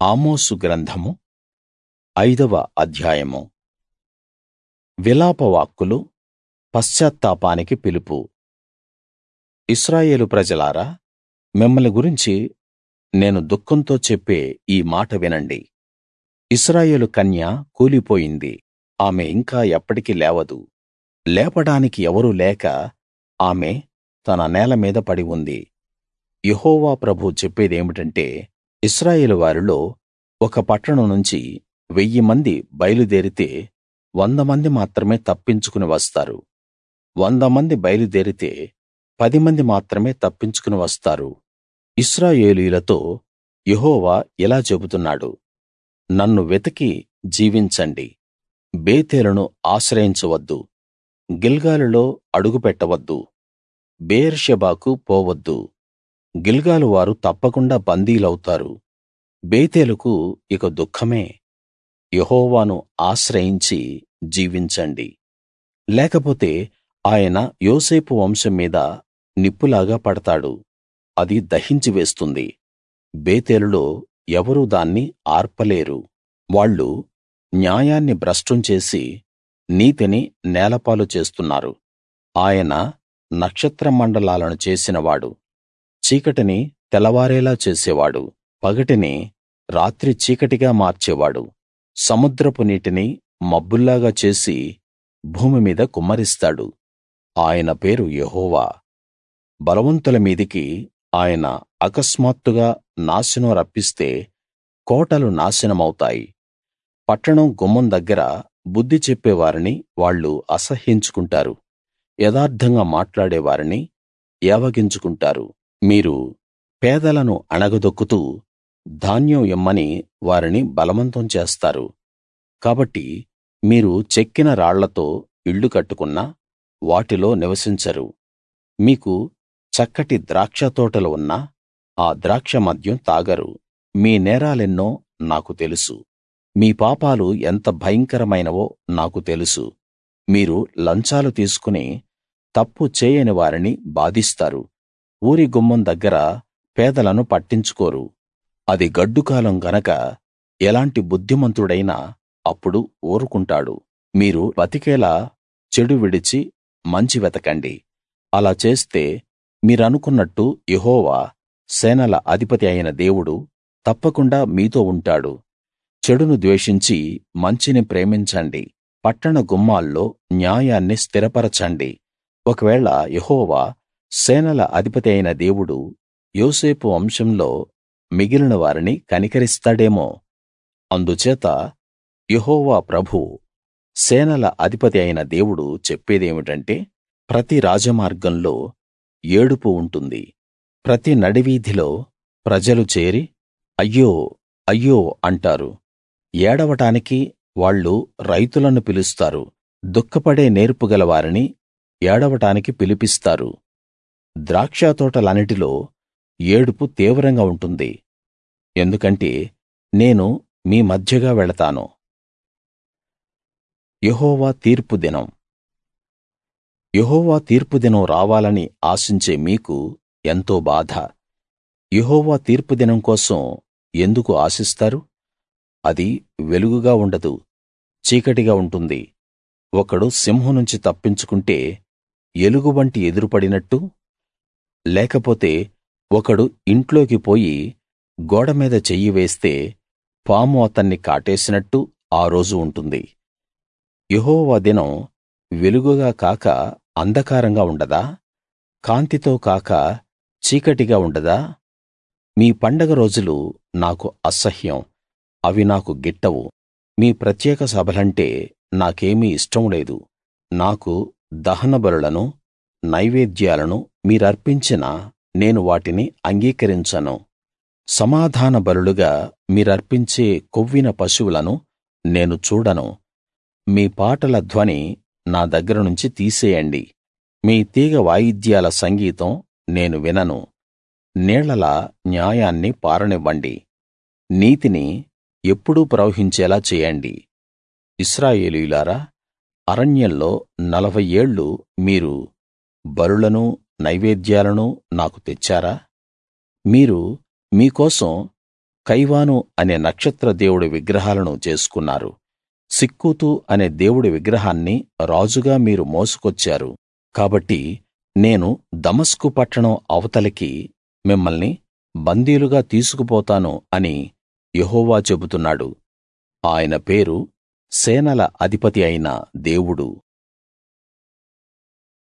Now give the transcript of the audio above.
ఆమోసు గ్రంథము ఐదవ అధ్యాయము విలాప వాక్కులు పశ్చాత్తాపానికి పిలుపు ఇశ్రాయేలు ప్రజలారా మిమ్మల్ని గురించి నేను దుఃఖంతో చెప్పే ఈ మాట వినండి ఇశ్రాయేలు కన్య కూలిపోయింది ఆమె ఇంకా ఎప్పటికీ లేవదు లేపడానికి ఎవరూ లేక ఆమె తన నేల మీద పడి ఉంది యెహోవా ప్రభువు చెప్పేదేమిటంటే ఇశ్రాయేలు వారిలో ఒక పట్టణం నుంచి వెయ్యి మంది బయలుదేరితే వంద మంది మాత్రమే తప్పించుకుని వస్తారు వంద మంది బయలుదేరితే పది మంది మాత్రమే తప్పించుకుని వస్తారు ఇశ్రాయేలీయులతో యెహోవా ఇలా చెబుతున్నాడు నన్ను వెతికి జీవించండి బేతేలును ఆశ్రయించవద్దు గిల్గాలులో అడుగు పెట్టవద్దు బెయేర్షెబాకు పోవద్దు గిల్గాలు వారు తప్పకుండా బందీలవుతారు బేతేలుకు ఇక దుఃఖమే యెహోవాను ఆశ్రయించి జీవించండి లేకపోతే ఆయన యోసేపు వంశం మీద నిప్పులాగా పడతాడు అది దహించి వేస్తుంది బేతేలులో ఎవరూ దాన్ని ఆర్పలేరు వాళ్ళు న్యాయాన్ని భ్రష్టం చేసి నీతిని నేలపాలు చేస్తున్నారు ఆయన నక్షత్ర మండలాలను చేసినవాడు చీకటిని తెల్లవారేలా చేసేవాడు పగటిని రాత్రి చీకటిగా మార్చేవాడు సముద్రపు నీటిని మబ్బుల్లాగా చేసి భూమి మీద కుమ్మరిస్తాడు ఆయన పేరు యెహోవా బలవంతుల మీదికి ఆయన అకస్మాత్తుగా నాశనం రప్పిస్తే కోటలు నాశనమవుతాయి పట్టణం గుమ్మం దగ్గర బుద్ధి చెప్పేవారిని వాళ్ళు అసహ్యించుకుంటారు యథార్థంగా మాట్లాడే వారిని ఏవగించుకుంటారు మీరు పేదలను అణగదొక్కుతూ ధాన్యం ఇమ్మని వారిని బలవంతం చేస్తారు కాబట్టి మీరు చెక్కిన రాళ్లతో ఇళ్ళు కట్టుకున్నా వాటిలో నివసించరు మీకు చక్కటి ద్రాక్షతోటలు ఉన్నా ఆ ద్రాక్ష మద్యం తాగరు మీ నేరాలెన్నో నాకు తెలుసు మీ పాపాలు ఎంత భయంకరమైనవో నాకు తెలుసు మీరు లంచాలు తీసుకుని తప్పు చేయని వారిని బాధిస్తారు ఊరి గుమ్మం దగ్గర పేదలను పట్టించుకోరు అది గడ్డుకాలం గనక ఎలాంటి బుద్ధిమంతుడైనా అప్పుడు ఊరుకుంటాడు మీరు బతికేలా చెడు విడిచి మంచి వెతకండి అలా చేస్తే మీరనుకున్నట్టు యెహోవా సేనల అధిపతి అయిన దేవుడు తప్పకుండా మీతో ఉంటాడు చెడును ద్వేషించి మంచిని ప్రేమించండి పట్టణ గుమ్మాల్లో న్యాయాన్ని స్థిరపరచండి ఒకవేళ యెహోవా సేనల అధిపతి అయిన దేవుడు యోసేపు వంశంలో మిగిలిన వారిని కనికరిస్తాడేమో అందుచేత యెహోవా ప్రభువు సేనల అధిపతి అయిన దేవుడు చెప్పేదేమిటంటే ప్రతి రాజమార్గంలో ఏడుపు ఉంటుంది ప్రతి నడివీధిలో ప్రజలు చేరి అయ్యో అయ్యో అంటారు ఏడవటానికి వాళ్ళు రైతులను పిలుస్తారు దుఃఖపడే నేర్పుగల వారిని ఏడవటానికి పిలిపిస్తారు ద్రాక్షతోటలన్నిటిలో ఏడుపు తీవ్రంగా ఉంటుంది ఎందుకంటే నేను మీ మధ్యగా వెళతాను యెహోవా తీర్పు దినం యెహోవా తీర్పు దినం రావాలని ఆశించే మీకు ఎంతో బాధ యెహోవా తీర్పు దినం కోసం ఎందుకు ఆశిస్తారు అది వెలుగుగా ఉండదు చీకటిగా ఉంటుంది ఒకడు సింహం నుంచి తప్పించుకుంటే ఎలుగుబంటి ఎదురుపడినట్టు లేకపోతే ఒకడు ఇంట్లోకి పోయి గోడ మీద చెయ్యి వేస్తే పాము అతన్ని కాటేసినట్టు ఆ రోజు ఉంటుంది యెహోవా దినం వెలుగుగా కాక అంధకారంగా ఉండదా కాంతితో కాక చీకటిగా ఉండదా మీ పండగ రోజులు నాకు అసహ్యం అవి నాకు గిట్టవు మీ ప్రత్యేక సభలంటే నాకేమీ ఇష్టం లేదు నాకు దహన బలులను నైవేద్యాలను మీరర్పించినా నేను వాటిని అంగీకరించను సమాధాన బలులుగా మీరర్పించే కొవ్విన పశువులను నేను చూడను మీ పాటల ధ్వని నా దగ్గర నుంచి తీసేయండి మీ తీగ వాయిద్యాల సంగీతం నేను వినను నీళ్లలా న్యాయాన్ని పారనివ్వండి నీతిని ఎప్పుడూ ప్రవహించేలా చేయండి ఇశ్రాయేలీయులారా అరణ్యంలో నలభై ఏళ్ళు మీరు బలులనూ నైవేద్యాలనూ నాకు తెచ్చారా మీరు మీ కోసం కైవాను అనే నక్షత్ర దేవుడి విగ్రహాలను చేసుకున్నారు సిక్కూతు అనే దేవుడి విగ్రహాన్ని రాజుగా మీరు మోసుకొచ్చారు కాబట్టి నేను దమస్కు పట్టణం అవతలికి మిమ్మల్ని బందీలుగా తీసుకుపోతాను అని యెహోవా చెబుతున్నాడు ఆయన పేరు సేనల అధిపతి అయిన దేవుడు